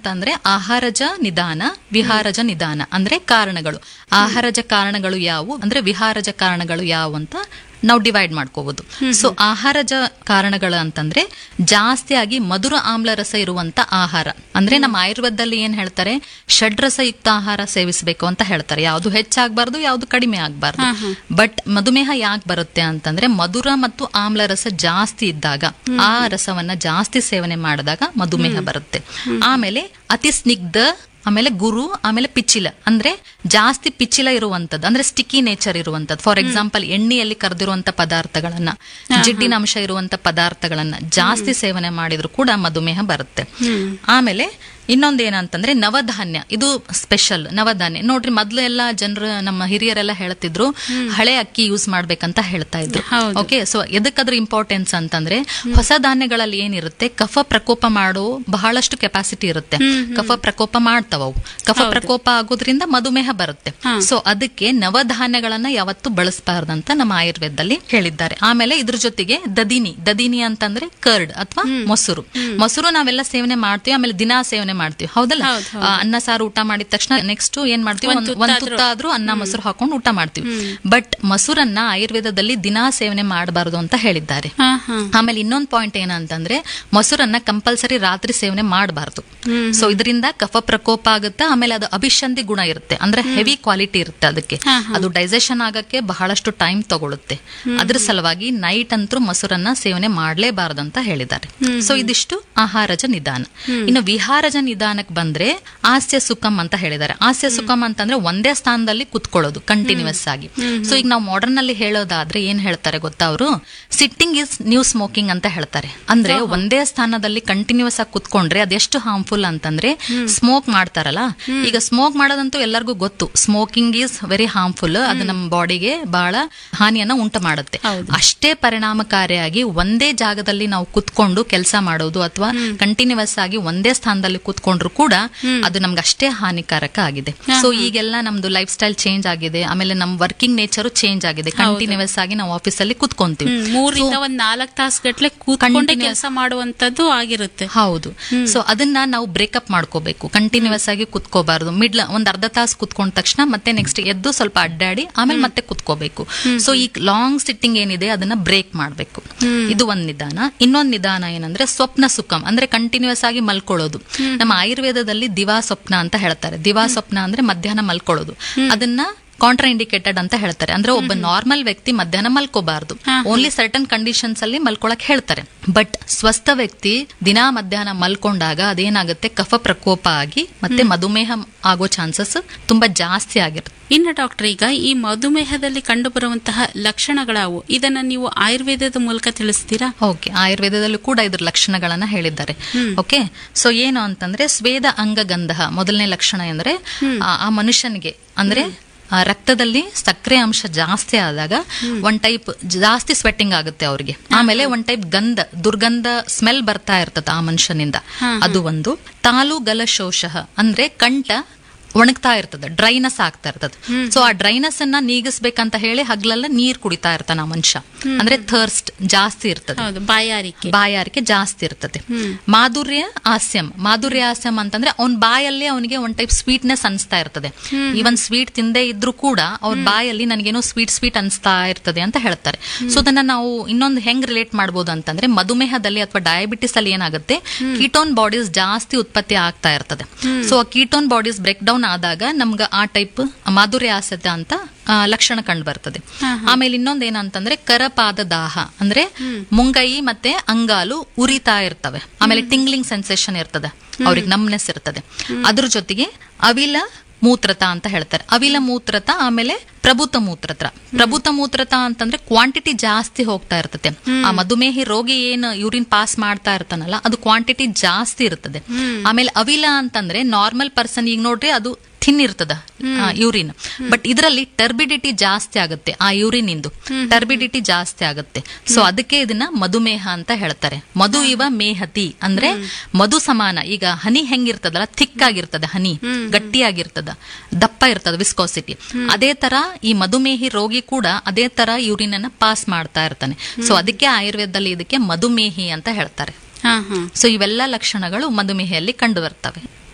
ಅಂತಂದ್ರೆ ಆಹಾರಜ ನಿಧಾನ ವಿಹಾರಜ ನಿಧಾನ ಅಂದ್ರೆ ಕಾರಣಗಳು ಆಹಾರಜ ಕಾರಣಗಳು ಯಾವುವು ಅಂದ್ರೆ ವಿಹಾರಜ ಕಾರಣಗಳು ಯಾವುವು ಅಂತ ನಾವು ಡಿವೈಡ್ ಮಾಡ್ಕೋಬಹುದು ಸೊ ಆಹಾರಜ ಕಾರಣಗಳು ಅಂತಂದ್ರೆ ಜಾಸ್ತಿಯಾಗಿ ಮಧುರ ಆಮ್ಲ ರಸ ಇರುವಂತ ಆಹಾರ ಅಂದ್ರೆ ನಮ್ಮ ಆಯುರ್ವೇದದಲ್ಲಿ ಏನ್ ಹೇಳ್ತಾರೆ ಷಡ್ರಸಯುಕ್ತ ಆಹಾರ ಸೇವಿಸಬೇಕು ಅಂತ ಹೇಳ್ತಾರೆ ಯಾವುದು ಹೆಚ್ಚಾಗಬಾರ್ದು ಯಾವುದು ಕಡಿಮೆ ಆಗಬಾರ್ದು ಬಟ್ ಮಧುಮೇಹ ಯಾಕೆ ಬರುತ್ತೆ ಅಂತಂದ್ರೆ ಮಧುರ ಮತ್ತು ಆಮ್ಲ ರಸ ಜಾಸ್ತಿ ಇದ್ದಾಗ ಆ ರಸವನ್ನ ಜಾಸ್ತಿ ಸೇವನೆ ಮಾಡಿದಾಗ ಮಧುಮೇಹ ಬರುತ್ತೆ ಆಮೇಲೆ ಅತಿ ಸ್ನಿಗ್ಧ ಆಮೇಲೆ ಗುರು ಆಮೇಲೆ ಪಿಚ್ಚಿಲ ಅಂದ್ರೆ ಜಾಸ್ತಿ ಪಿಚ್ಚಿಲ ಇರುವಂತದ್ದು ಅಂದ್ರೆ ಸ್ಟಿಕ್ಕಿ ನೇಚರ್ ಇರುವಂತದ್ದು ಫಾರ್ ಎಕ್ಸಾಂಪಲ್ ಎಣ್ಣೆಯಲ್ಲಿ ಕರೆದಿರುವಂತ ಪದಾರ್ಥಗಳನ್ನ ಜಿಡ್ಡಿನ ಅಂಶ ಇರುವಂತ ಪದಾರ್ಥಗಳನ್ನ ಜಾಸ್ತಿ ಸೇವನೆ ಮಾಡಿದ್ರು ಕೂಡ ಮಧುಮೇಹ ಬರುತ್ತೆ ಆಮೇಲೆ ಇನ್ನೊಂದೇನಂತಂದ್ರೆ ನವಧಾನ್ಯ ಇದು ಸ್ಪೆಷಲ್ ನವಧಾನ್ಯ ನೋಡ್ರಿ ಮೊದ್ಲು ಎಲ್ಲ ಜನರು ನಮ್ಮ ಹಿರಿಯರೆಲ್ಲ ಹೇಳ್ತಿದ್ರು ಹಳೆ ಅಕ್ಕಿ ಯೂಸ್ ಮಾಡ್ಬೇಕಂತ ಹೇಳ್ತಾ ಇದ್ರು ಹೌದು. ಓಕೆ ಸೊ ಎದಕ್ಕದ್ರ ಇಂಪಾರ್ಟೆನ್ಸ್ ಅಂತಂದ್ರೆ ಹೊಸ ಧಾನ್ಯಗಳಲ್ಲಿ ಏನಿರುತ್ತೆ ಕಫ ಪ್ರಕೋಪ ಮಾಡೋ ಬಹಳಷ್ಟು ಕೆಪಾಸಿಟಿ ಇರುತ್ತೆ ಕಫ ಪ್ರಕೋಪ ಮಾಡ್ತಾವ ಅವು ಕಫ ಪ್ರಕೋಪ ಆಗೋದ್ರಿಂದ ಮಧುಮೇಹ ಬರುತ್ತೆ ಸೊ ಅದಕ್ಕೆ ನವಧಾನ್ಯಗಳನ್ನ ಯಾವತ್ತು ಬಳಸಬಾರ್ದಂತ ನಮ್ಮ ಆಯುರ್ವೇದದಲ್ಲಿ ಹೇಳಿದ್ದಾರೆ ಆಮೇಲೆ ಇದ್ರ ಜೊತೆಗೆ ದದಿನಿ ದದಿನಿ ಅಂತಂದ್ರೆ ಕರ್ಡ್ ಅಥವಾ ಮೊಸರು ಮೊಸರು ನಾವೆಲ್ಲ ಸೇವನೆ ಮಾಡ್ತೀವಿ ಆಮೇಲೆ ದಿನಾ ಸೇವನೆ ಮಾಡ್ತೀವಿ ಹೌದಲ್ಲ ಹೌದು, ಆ, ಅನ್ನ ಸಾರು ಊಟ ಮಾಡಿದ ತಕ್ಷಣ ನೆಕ್ಸ್ಟ್ ಏನ್ ಮಾಡ್ತೀವಿ ಒಂದ್ ಒಂದ್ ಒಂದ್ ತುತ್ತ ಆದ್ರೂ ಅನ್ನ ಮೊಸರು ಹಾಕೊಂಡು ಊಟ ಮಾಡ್ತೀವಿ ಬಟ್ ಮೊಸರನ್ನ ಆಯುರ್ವೇದದಲ್ಲಿ ದಿನಾ ಸೇವನೆ ಮಾಡಬಾರದು ಅಂತ ಹೇಳಿದ್ದಾರೆ ಹಾ ಹಾ ಆಮೇಲೆ ಇನ್ನೊಂದು ಪಾಯಿಂಟ್ ಏನಂತಂದ್ರೆ ಮೊಸರನ್ನ ಕಂಪಲ್ಸರಿ ರಾತ್ರಿ ಸೇವನೆ ಮಾಡಬಾರ್ದು ಸೊ ಇದರಿಂದ ಕಫ ಪ್ರಕೋಪ ಆಗುತ್ತೆ ಆಮೇಲೆ ಅದು ಅಭಿಷಂಧಿ ಗುಣ ಇರುತ್ತೆ ಅಂದ್ರೆ ಹೆವಿ ಕ್ವಾಲಿಟಿ ಇರುತ್ತೆ ಅದಕ್ಕೆ ಅದು ಡೈಜೆಷನ್ ಆಗಕ್ಕೆ ಬಹಳಷ್ಟು ಟೈಮ್ ತಗೊಳುತ್ತೆ ಅದ್ರ ಸಲುವಾಗಿ ನೈಟ್ ಅಂತೂ ಮೊಸರನ್ನ ಸೇವನೆ ಮಾಡಲೇಬಾರದು ಅಂತ ಹೇಳಿದ್ದಾರೆ ಸೊ ಇದಿಷ್ಟು ಆಹಾರಜ ನಿಧಾನ ಇನ್ನು ವಿಹಾರಜ ನಿಧಾನಕ್ಕೆ ಬಂದ್ರೆ ಹಾಸ್ಯ ಸುಖಂ ಅಂತ ಹೇಳಿದ್ದಾರೆ ಹಾಸ್ಯ ಸುಖಂ ಅಂತಂದ್ರೆ ಒಂದೇ ಸ್ಥಾನದಲ್ಲಿ ಕುತ್ಕೊಳ್ಳೋದು ಕಂಟಿನ್ಯೂಸ್ ಆಗಿ ಸೊ ಈಗ ನಾವು ಮಾಡರ್ನ್ ಅಲ್ಲಿ ಹೇಳೋದಾದ್ರೆ ಏನ್ ಹೇಳ್ತಾರೆ ಗೊತ್ತಾ ಅವರು ಸಿಟ್ಟಿಂಗ್ ಇಸ್ ನ್ಯೂ ಸ್ಮೋಕಿಂಗ್ ಅಂತ ಹೇಳ್ತಾರೆ ಅಂದ್ರೆ ಒಂದೇ ಸ್ಥಾನದಲ್ಲಿ ಕಂಟಿನ್ಯೂಸ್ ಆಗಿ ಕುತ್ಕೊಂಡ್ರೆ ಅದೆಷ್ಟು ಹಾರ್ಮ್ಫುಲ್ ಅಂತಂದ್ರೆ ಸ್ಮೋಕ್ ಮಾಡ್ತಾರಲ್ಲ ಈಗ ಸ್ಮೋಕ್ ಮಾಡೋದಂತೂ ಎಲ್ಲರಿಗೂ ಗೊತ್ತು ಸ್ಮೋಕಿಂಗ್ ಈಸ್ ವೆರಿ ಹಾರ್ಮ್ಫುಲ್ ಅದು ನಮ್ಮ ಬಾಡಿಗೆ ಬಹಳ ಹಾನಿಯನ್ನ ಉಂಟು ಮಾಡುತ್ತೆ ಹೌದು. ಅಷ್ಟೇ ಪರಿಣಾಮಕಾರಿಯಾಗಿ ಒಂದೇ ಜಾಗದಲ್ಲಿ ನಾವು ಕುತ್ಕೊಂಡು ಕೆಲಸ ಮಾಡೋದು ಅಥವಾ ಕಂಟಿನ್ಯೂಸ್ ಆಗಿ ಒಂದೇ ಸ್ಥಾನದಲ್ಲಿ ಕುತ್ಕೊಂಡ್ರು ಕೂಡ ಅದು ನಮ್ಗೆ ಅಷ್ಟೇ ಹಾನಿಕಾರಕ ಆಗಿದೆ ಸೊ ಈಗೆಲ್ಲ ನಮ್ದು ಲೈಫ್ ಸ್ಟೈಲ್ ಚೇಂಜ್ ಆಗಿದೆ ಆಮೇಲೆ ನಮ್ ವರ್ಕಿಂಗ್ ನೇಚರ್ ಚೇಂಜ್ ಆಗಿದೆ ಕಂಟಿನ್ಯೂಸ್ ಆಗಿ ನಾವು ಆಫೀಸಲ್ಲಿ ಕುತ್ಕೊಂತೀವಿ ಹ್ಮ್, ಮೂರಿಂದ ಒಂದ್ ನಾಲ್ಕ್ ತಾಸ್ ಗಟ್ಲೆ ಕೂತ್ಕೊಂಡೆ Continuous- ಕೆಲಸ ಮಾಡುವಂತದ್ದು ಆಗಿರುತ್ತೆ ಹೌದು ಸೊ ಅದನ್ನ ನಾವು ಬ್ರೇಕಪ್ ಮಾಡ್ಕೋಬೇಕು ಕಂಟಿನ್ಯೂಸ್ ಆಗಿ ಕುತ್ಕೋಬಾರ್ದು ಮಿಡ್ಲ್ ಒಂದ್ ಅರ್ಧ ತಾಸು ಕುತ್ಕೊಂಡ ತಕ್ಷಣ ಮತ್ತೆ ನೆಕ್ಸ್ಟ್ ಎದ್ದು ಸ್ವಲ್ಪ ಅಡ್ಡಾಡಿ ಆಮೇಲೆ ಮತ್ತೆ ಕುತ್ಕೋಬೇಕು ಸೊ ಈ ಲಾಂಗ್ ಸಿಟ್ಟಿಂಗ್ ಏನಿದೆ ಅದನ್ನ ಬ್ರೇಕ್ ಮಾಡ್ಬೇಕು ಇದು ಒಂದ್ ನಿಧಾನ ಇನ್ನೊಂದ್ ನಿಧಾನ ಏನಂದ್ರೆ ಸ್ವಪ್ನ ಸುಖಂ ಅಂದ್ರೆ ಕಂಟಿನ್ಯೂಸ್ ಆಗಿ ಮಲ್ಕೊಳ್ಳೋದು ನಮ್ಮ ಆಯುರ್ವೇದದಲ್ಲಿ ದಿವಾ ಸ್ವಪ್ನ ಅಂತ ಹೇಳ್ತಾರೆ ದಿವಾ ಸ್ವಪ್ನ ಅಂದ್ರೆ ಮಧ್ಯಾಹ್ನ ಮಲ್ಕೊಳ್ಳೋದು ಅದನ್ನ ಕಾಂಟ್ರಾ ಇಂಡಿಕೇಟೆಡ್ ಅಂತ ಹೇಳ್ತಾರೆ ಅಂದ್ರೆ ಒಬ್ಬ ನಾರ್ಮಲ್ ವ್ಯಕ್ತಿ ಮಧ್ಯಾಹ್ನ ಮಲ್ಕೋಬಾರ್ದು ಓನ್ಲಿ ಸರ್ಟನ್ ಕಂಡೀಷನ್ಸ್ ಅಲ್ಲಿ ಮಲ್ಕೊಳಕ್ ಹೇಳ್ತಾರೆ ಬಟ್ ಸ್ವಸ್ಥ ವ್ಯಕ್ತಿ ದಿನಾ ಮಧ್ಯಾಹ್ನ ಮಲ್ಕೊಂಡಾಗ ಅದೇನಾಗುತ್ತೆ ಕಫ ಪ್ರಕೋಪ ಆಗಿ ಮತ್ತೆ ಮಧುಮೇಹ ಆಗೋ ಚಾನ್ಸಸ್ ತುಂಬಾ ಜಾಸ್ತಿ ಆಗಿರುತ್ತೆ ಇನ್ನು ಡಾಕ್ಟರ್ ಈಗ ಈ ಮಧುಮೇಹದಲ್ಲಿ ಕಂಡುಬರುವಂತಹ ಲಕ್ಷಣಗಳಾವು ಇದನ್ನ ನೀವು ಆಯುರ್ವೇದದ ಮೂಲಕ ತಿಳಿಸ್ತೀರಾ ಓಕೆ ಆಯುರ್ವೇದದಲ್ಲೂ ಕೂಡ ಇದ್ರ ಲಕ್ಷಣಗಳನ್ನ ಹೇಳಿದ್ದಾರೆ ಓಕೆ ಸೊ ಏನು ಅಂತಂದ್ರೆ ಸ್ವೇದ ಅಂಗಗಂಧ ಮೊದಲನೇ ಲಕ್ಷಣ ಅಂದ್ರೆ ಆ- ಆ ಮನುಷ್ಯನಿಗೆ ಅಂದ್ರೆ ಆ ರಕ್ತದಲ್ಲಿ ಸಕ್ಕರೆ ಅಂಶ ಜಾಸ್ತಿ ಆದಾಗ ಒಂದ್ ಟೈಪ್ ಜಾಸ್ತಿ ಸ್ವೆಟ್ಟಿಂಗ್ ಆಗುತ್ತೆ ಅವ್ರಿಗೆ ಆಮೇಲೆ ಒಂದ್ ಟೈಪ್ ಗಂಧ ದುರ್ಗಂಧ ಸ್ಮೆಲ್ ಬರ್ತಾ ಇರ್ತದ ಆ ಮನುಷ್ಯನಿಂದ ಅದು ಒಂದು ತಾಲು ಗಲಶೋಷ ಅಂದ್ರೆ ಕಂಠ ಒಣಗ್ತಾ ಇರ್ತದೆ ಡ್ರೈನಸ್ ಆಗ್ತಾ ಇರ್ತದೆ ಸೊ ಆ ಡ್ರೈನಸ್ ಅನ್ನ ನೀಗಿಸ್ಬೇಕಂತ ಹೇಳಿ ಹಗ್ಲೆಲ್ಲ ನೀರ್ ಕುಡಿತಾ ಇರ್ತಾನ ಆ ಮನುಷ್ಯ ಅಂದ್ರೆ ಥರ್ಸ್ಟ್ ಜಾಸ್ತಿ ಇರ್ತದೆ ಹೌದು ಬಾಯಾರಿಕೆ ಬಾಯಾರಿಕೆ ಜಾಸ್ತಿ ಇರ್ತದೆ ಮಾಧುರ್ಯ ಹಾಸ್ಯಂ ಮಾಧುರ್ಯ ಹಾಸ್ಯಂ ಅಂತಂದ್ರೆ ಅವ್ನ ಬಾಯಲ್ಲಿ ಅವನಿಗೆ ಒಂದ್ ಟೈಪ್ ಸ್ವೀಟ್ನೆಸ್ ಅನ್ಸ್ತಾ ಇರ್ತದೆ ಈವನ್ ಸ್ವೀಟ್ ತಿಂದೇ ಇದ್ರೂ ಕೂಡ ಅವ್ರ ಬಾಯಲ್ಲಿ ನನಗೇನೋ ಸ್ವೀಟ್ ಸ್ವೀಟ್ ಅನ್ಸ್ತಾ ಇರ್ತದೆ ಅಂತ ಹೇಳ್ತಾರೆ ಸೊ ಅದನ್ನ ನಾವು ಇನ್ನೊಂದು ಹೆಂಗ್ ರಿಲೇಟ್ ಮಾಡ್ಬೋದು ಅಂತಂದ್ರೆ ಮಧುಮೇಹದಲ್ಲಿ ಅಥವಾ ಡಯಾಬಿಟಿಸ್ ಅಲ್ಲಿ ಏನಾಗುತ್ತೆ ಕೀಟೋನ್ ಬಾಡೀಸ್ ಜಾಸ್ತಿ ಉತ್ಪತ್ತಿ ಆಗ್ತಾ ಇರ್ತದೆ ಸೊ ಆ ಕೀಟೋನ್ ಬಾಡೀಸ್ ಬ್ರೇಕ್ ಡೌನ್ ಆದಾಗ ನಮ್ಗೆ ಆ ಟೈಪ್ ಮಾಧುರ್ಯ ಹಾಸ್ಯತೆ ಅಂತ ಆ, ಲಕ್ಷಣ ಕಂಡು ಬರ್ತದೆ ಆಮೇಲೆ ಇನ್ನೊಂದ್ ಏನಂತಂದ್ರೆ ಕರಪಾದ ದಾಹ ಅಂದ್ರೆ ಮುಂಗೈ ಮತ್ತೆ ಅಂಗಾಲು ಉರಿತಾ ಇರ್ತವೆ ಆಮೇಲೆ ಟಿಂಗ್ಲಿಂಗ್ ಸೆನ್ಸೇಷನ್ ಇರ್ತದೆ ಅವ್ರಿಗೆ ನಮ್ನೆಸ್ ಇರ್ತದೆ ಅದ್ರ ಜೊತೆಗೆ ಅವಿಲ ಮೂತ್ರತ ಅಂತ ಹೇಳ್ತಾರೆ ಅವಿಲ ಮೂತ್ರತ ಆಮೇಲೆ ಪ್ರಭುತ ಮೂತ್ರತ ಪ್ರಭುತ ಮೂತ್ರತ ಅಂತಂದ್ರೆ ಕ್ವಾಂಟಿಟಿ ಜಾಸ್ತಿ ಹೋಗ್ತಾ ಇರ್ತದೆ ಆ ಮಧುಮೇಹಿ ರೋಗಿ ಏನು ಯೂರಿನ್ ಪಾಸ್ ಮಾಡ್ತಾ ಇರ್ತಾನಲ್ಲ ಅದು ಕ್ವಾಂಟಿಟಿ ಜಾಸ್ತಿ ಇರ್ತದೆ ಆಮೇಲೆ ಅವಿಲ ಅಂತಂದ್ರೆ ನಾರ್ಮಲ್ ಪರ್ಸನ್ ಈಗ ನೋಡ್ರಿ ಅದು ಥಿನ್ ಇರ್ತದ ಯೂರಿನ್ ಬಟ್ ಇದರಲ್ಲಿ ಟರ್ಬಿಡಿಟಿ ಜಾಸ್ತಿ ಆಗುತ್ತೆ ಆ ಯೂರಿನ್ ಇಂದು ಟರ್ಬಿಡಿಟಿ ಜಾಸ್ತಿ ಆಗುತ್ತೆ ಸೊ ಅದಕ್ಕೆ ಇದನ್ನ ಮಧುಮೇಹ ಅಂತ ಹೇಳ್ತಾರೆ ಮಧು ಇವ ಮೇಹತಿ ಅಂದ್ರೆ ಮಧು ಸಮಾನ ಈಗ ಹನಿ ಹೆಂಗಿರ್ತದಲ್ಲ ಥಿಕ್ ಆಗಿರ್ತದೆ ಹನಿ ಗಟ್ಟಿಯಾಗಿರ್ತದ ದಪ್ಪ ಇರ್ತದ ವಿಸ್ಕೋಸಿಟಿ ಅದೇ ತರ ಈ ಮಧುಮೇಹಿ ರೋಗಿ ಕೂಡ ಅದೇ ತರ ಯೂರಿನ್ ಅನ್ನ ಪಾಸ್ ಮಾಡ್ತಾ ಇರ್ತಾನೆ ಸೊ ಅದಕ್ಕೆ ಆಯುರ್ವೇದದಲ್ಲಿ ಇದಕ್ಕೆ ಮಧುಮೇಹಿ ಅಂತ ಹೇಳ್ತಾರೆ ಹಾ ಹಾ ಸೊ ಇವೆಲ್ಲ ಲಕ್ಷಣಗಳು ಮಧುಮೇಹಿಯಲ್ಲಿ ಕಂಡು ಬರ್ತವೆ